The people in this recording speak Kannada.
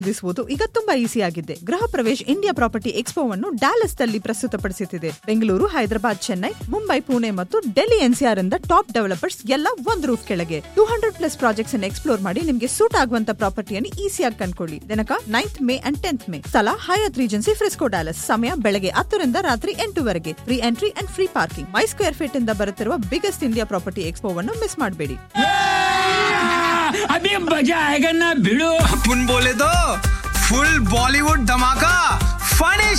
ಖರೀದಿಸುವುದು ಈಗ ತುಂಬಾ ಈಸಿ ಆಗಿದೆ ಗೃಹ ಪ್ರವೇಶ್ ಇಂಡಿಯಾ ಪ್ರಾಪರ್ಟಿ ಎಕ್ಸ್ಪೋವನ್ನು ಡ್ಯಾಲಸ್ ನಲ್ಲಿ ಪ್ರಸ್ತುತಪಡಿಸುತ್ತಿದೆ ಬೆಂಗಳೂರು ಹೈದರಾಬಾದ್ ಚೆನ್ನೈ ಮುಂಬೈ ಪುಣೆ ಮತ್ತು ಡೆಲ್ಲಿ ಎನ್ಸಿಆರ್ ಇಂದ ಟಾಪ್ ಡೆವಲಪರ್ಸ್ ಎಲ್ಲ ಒಂದು ರೂಫ್ ಕೆಳಗೆ ಟೂ ಹಂಡ್ರೆಡ್ ಪ್ಲಸ್ ಪ್ರಾಜೆಕ್ಟ್ಸ್ ಅನ್ನು ಎಕ್ಸ್ಪ್ಲೋರ್ ಮಾಡಿ ನಿಮಗೆ ಸೂಟ್ ಆಗುವಂತ ಪ್ರಾಪರ್ಟಿಯನ್ನು ಈಸಿಯಾಗಿ ಕಂಡ್ಕೊಳ್ಳಿ ದಿನಕ ninth May and tenth May ಸ್ಥಳ ಹಯಾತ್ ರೀಜೆನ್ಸಿ ಫ್ರಿಸ್ಕೋ ಡ್ಯಾಲಸ್ ಸಮಯ ಬೆಳಗ್ಗೆ ಹತ್ತರಿಂದ ರಾತ್ರಿ ಎಂಟುವರೆಗೆ free entry and free parking my square feet ಇಂದ ಬರುತ್ತಿರುವ ಬಿಗ್ಗೆಸ್ಟ್ ಇಂಡಿಯಾ ಪ್ರಾಪರ್ಟಿ ಎಕ್ಸ್ಪೋವನ್ನು ಮಿಸ್ ಮಾಡಬೇಡಿ अभी मजा आएगा ना भिड़ो अपन बोले तो फुल बॉलीवुड धमाका फनी